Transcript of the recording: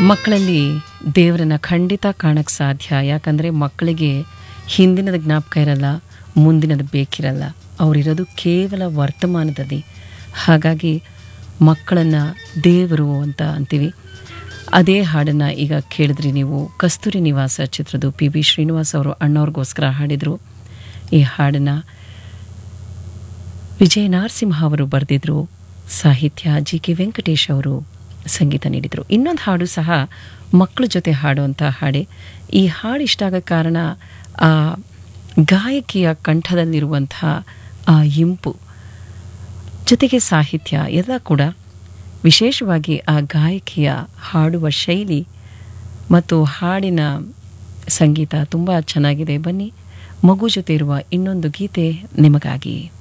ಮಕ್ಕಳಲ್ಲಿ ದೇವರನ್ನ ಖಂಡಿತ ಕಾಣಕ್ಕೆ ಸಾಧ್ಯ ಯಾಕಂದರೆ ಮಕ್ಕಳಿಗೆ ಹಿಂದಿನದ ಜ್ಞಾಪಕ ಇರಲ್ಲ ಮುಂದಿನದು ಬೇಕಿರಲ್ಲ ಅವರಿರೋದು ಕೇವಲ ವರ್ತಮಾನದಲ್ಲಿ ಹಾಗಾಗಿ ಮಕ್ಕಳನ್ನು ದೇವರು ಅಂತ ಅಂತೀವಿ ಅದೇ ಹಾಡನ್ನು ಈಗ ಕೇಳಿದ್ರಿ ನೀವು ಕಸ್ತೂರಿ ನಿವಾಸ ಚಿತ್ರದ ಪಿ ಬಿ ಶ್ರೀನಿವಾಸ್ ಅವರು ಅಣ್ಣವ್ರಿಗೋಸ್ಕರ ಹಾಡಿದರು ಈ ಹಾಡನ್ನು ವಿಜಯ ನರಸಿಂಹ ಅವರು ಬರೆದಿದ್ರು ಸಾಹಿತ್ಯ ಜಿ ಕೆ ವೆಂಕಟೇಶ್ ಅವರು ಸಂಗೀತ ನೀಡಿದರು ಇನ್ನೊಂದು ಹಾಡು ಸಹ ಮಕ್ಕಳ ಜೊತೆ ಹಾಡುವಂಥ ಹಾಡೆ ಈ ಹಾಡು ಇಷ್ಟ ಆಗೋ ಕಾರಣ ಆ ಗಾಯಕಿಯ ಕಂಠದಲ್ಲಿರುವಂಥ ಆ ಇಂಪು ಜೊತೆಗೆ ಸಾಹಿತ್ಯ ಎಲ್ಲ ಕೂಡ ವಿಶೇಷವಾಗಿ ಆ ಗಾಯಕಿಯ ಹಾಡುವ ಶೈಲಿ ಮತ್ತು ಹಾಡಿನ ಸಂಗೀತ ತುಂಬ ಚೆನ್ನಾಗಿದೆ ಬನ್ನಿ ಮಗು ಜೊತೆ ಇರುವ ಇನ್ನೊಂದು ಗೀತೆ ನಿಮಗಾಗಿ